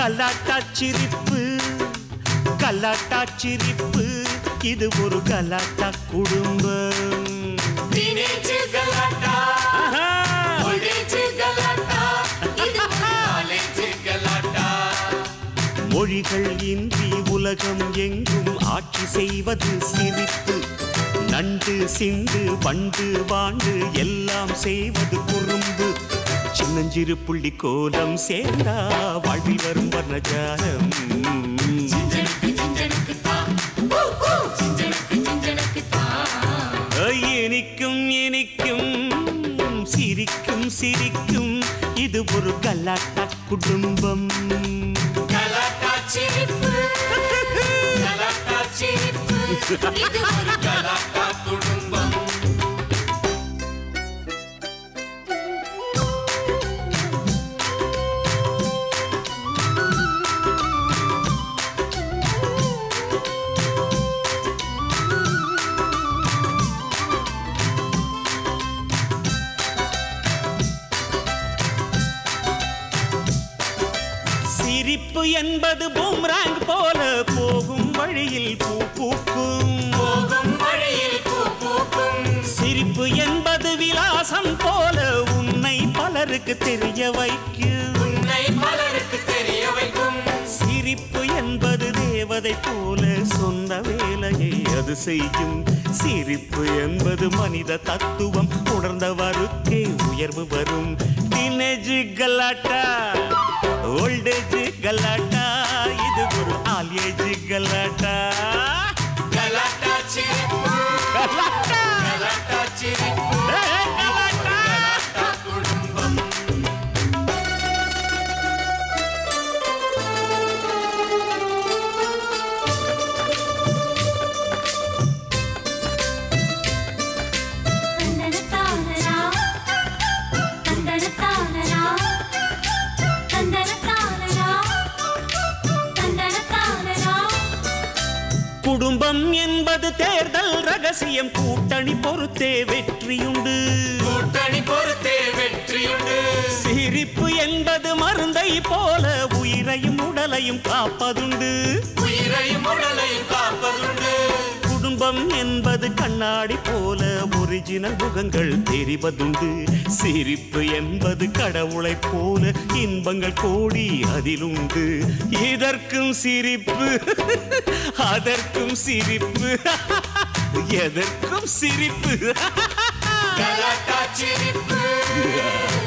கலாட்டா சிரிப்பு கலாட்டா சிரிப்பு இது ஒரு கலாட்டா குடும்பம் டீனேஜ் கலாட்டா ஆஹா! ஓல்டேஜ் கலாட்டா இது காலேஜ் கலாட்டா மொழிகள் இன்றி உலகம் எங்கும் ஆட்சி செய்வது சிரிப்பு நண்டு சிண்டு வண்டு வாண்டு எல்லாம் செய்வது குறும்பு சின்னஞ்சிறு புள்ளி கோலம் சேர்ந்தா வாழ்வில் வரும் வர்ணஜாலம் ஜிஞ்சனுக்கு ஜிஞ்சனுக்கு தான் ஊ, ஊ, ஜிஞ்சனுக்கு ஜிஞ்சனுக்கு தான் இனிக்கும் இனிக்கும் சிரிக்கும் சிரிக்கும் இது ஒரு கலாட்டா குடும்பம் கலாட்டா சிரிப்பு கலாட்டா சிரிப்பு இது ஒரு கலாட்டா குடும்பம் சிரிப்பு என்பது பூம்ராங் போல போகும் வழியில் பூ பூக்கும் போகும் வழியில் பூ பூக்கும் சிரிப்பு என்பது விலாசம் போல உன்னை பலருக்கு தெரிய வைக்கும் உன்னை பலருக்கு தெரிய வைக்கும் சிரிப்பு என்பது தேவதை போல சொந்த வேலையை அது செய்யும் சிரிப்பு என்பது மனித தத்துவம் உணர்ந்தவருக்கே உயர்வு வரும் டீனேஜ் கலாட்டா ஓல்டேஜ் கலாட்டா இது ஒரு ஆல்ஏஜ் கலாட்டா கலாட்டா சிரிப்பு கலாட்டா கலாட்டா சிரிப்பு ஏய், கலாட்டா கலாட்டா குடும்பம் தந்தனத்தானரா தந்தனத்தானரா தந்தனத்தானரா தந்தனத்தானரா குடும்பம் என்பது தேர்தல் ரகசியம் கூட்டணி பொறுத்தே வெற்றியுண்டு கூட்டணி பொறுத்தே வெற்றியுண்டு சிரிப்பு என்பது மருந்தை போல உயிரையும் உடலையும் காப்பதுண்டு உயிரையும் உடலையும் காப்பதுண்டு குடும்பம் என்பது கண்ணாடி போல ஒரிஜினல் முகங்கள் தெரிவதுண்டு சிரிப்பு என்பது கடவுளைப் போல இன்பங்கள் கோடி அதிலுண்டு இதற்கும் சிரிப்பு அதற்கும் சிரிப்பு எதற்கும் சிரிப்பு கலாட்டா சிரிப்பு